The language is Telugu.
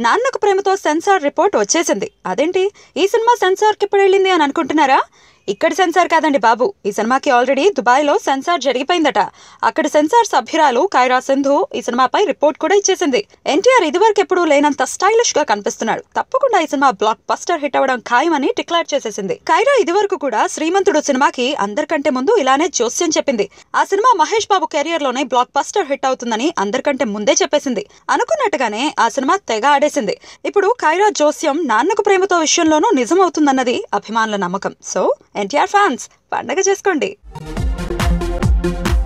నాన్నకు ప్రేమతో సెన్సార్ రిపోర్ట్ వచ్చేసింది అదేంటి ఈ సినిమా సెన్సార్కి ఎప్పుడు వెళ్ళింది అని అనుకుంటున్నారా ఇక్కడి సెన్సార్ కాదండి బాబు ఈ సినిమాకి ఆల్రెడీ దుబాయ్లో సెన్సార్ జరిగిపోయిందట అక్కడ సెన్సార్ సభ్యురాలు కైరా సింధు ఈ సినిమాపై రిపోర్ట్ కూడా ఇచ్చేసింది ఎన్టీఆర్ ఇదివరకు ఎప్పుడూ లేనంత స్టైలిష్ గా కనిపిస్తున్నాడు తప్పకుండా ఈ సినిమా బ్లాక్ బస్టర్ హిట్ అవ్వడం ఖాయమని డిక్లేర్ చేసేసింది కైరా ఇదివరకు కూడా శ్రీమంతుడు సినిమాకి అందరికంటే ముందు ఇలానే జోస్యం చెప్పింది ఆ సినిమా మహేష్ బాబు కెరియర్ లోనే బ్లాక్ బస్టర్ హిట్ అవుతుందని అందరికంటే ముందే చెప్పేసింది అనుకున్నట్టుగానే ఆ సినిమా తెగ ఆడేసింది ఇప్పుడు కైరా జోస్యం నాన్నకు ప్రేమతో విషయంలోనూ నిజమవుతుందన్నది అభిమానుల నమ్మకం సో ఎన్టీఆర్ ఫ్యాన్స్ పండగ చేసుకోండి